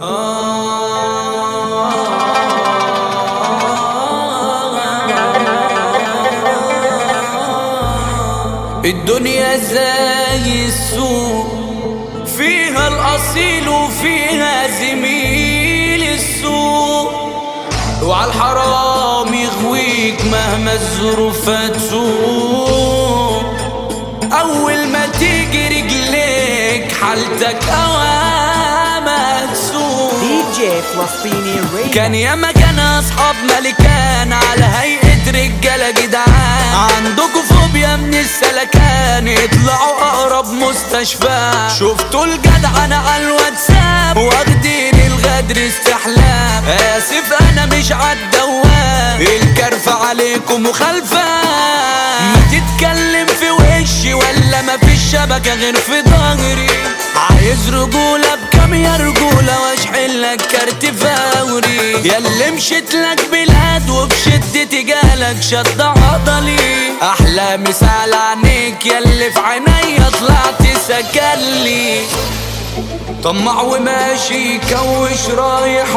الدنيا زي السوق فيها الأصيل وفيها زميل السوق وعلى الحرام يغويك مهما الظروف تسوق أول ما تيجي رجليك حالتك أوامة تسوق دي جي فلسطيني ريم كان ياما كان اصحاب ملكان على هيئة رجالة جدعان عندكوا فوبيا من السلكان اطلعوا اقرب مستشفى شفتوا الجدعنة على الواتساب واخدين الغدر استحلام اسف انا مش عالدوام الكرفة عليكم مخالفة ما تتكلم في وشي ولا ما فيش شبكة غير في ظهري عايز رجولة بكام يا رجولة واشحن لك كارت فوري ياللي مشيت لك بلاد وبشدتي جالك شد عضلي احلى مثال عنيك ياللي في عينيا طلعت سكلي طمع وماشي كوش رايح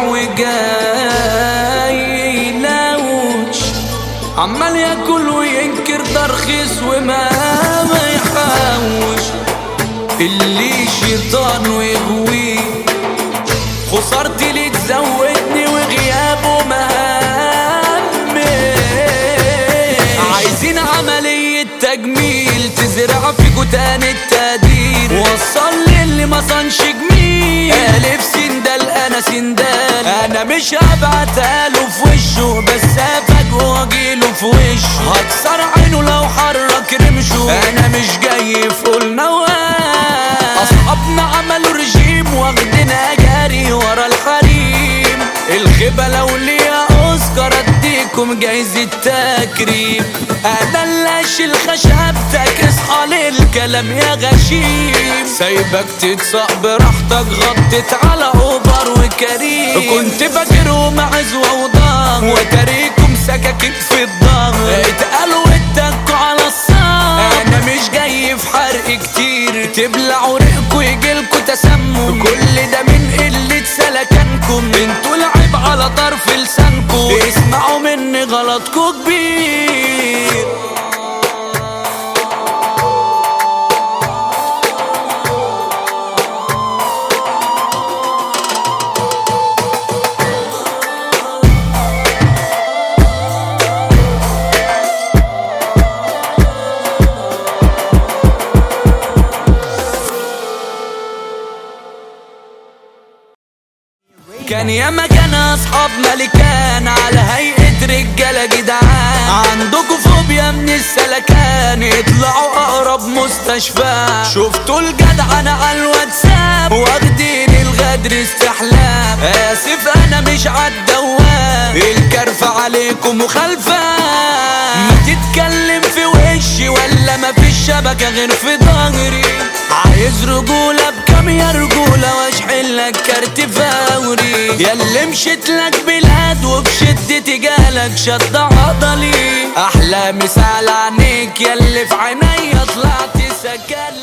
وجاي لوش عمال ياكل وينكر ده رخيص وما ما يحوش اللي شيطان ويغوي خسارتي اللي تزودني وغيابه مهمش عايزين عملية تجميل تزرع فيكوا تاني التقدير وصل للي ما صنش جميل ألف سندال أنا سندال أنا مش هبعتها له في وشه بس هفاجئه واجيله في وشه هكسر عينه لو حرك رمشه أنا مش جاي في قول نوال أصحابنا عملوا رجيم واخدنا جري ورا الحريم الخيبة لو ليا أوسكار أديكم جايزة تكريم أنا اللي أشيل خشبتك اصحى للكلام يا غشيم سايبك تتسق براحتك غطيت على أوبر وكريم كنت فاكرهم عزوة وضام وتاريكم سكاكين في الظهر اتقالوا اتكوا على الصام أنا مش جاي في حرق كتير تبلعوا ريقكوا يجيلكوا تسمم كل ده من قلة سلكانكم انتوا العيب على طرف لسانكم اسمعوا مني غلطكوا كبير كان ياما كان اصحاب ملكان على هيئة رجالة جدعان عندكوا فوبيا من السلكان اطلعوا اقرب مستشفى شفتوا الجدعنة على الواتساب واخدين الغدر استحلام اسف انا مش عالدوام الكرفة عليكم مخالفة ما تتكلم في وشي ولا ما فيش شبكة غير في ظهري عايز رجولة بكام يا رجولة واشحن لك كارت فوري ياللي مشيت لك بلاد وبشدتي جالك شد عضلي احلى مثال عنيك ياللي في عينيا طلعت سكن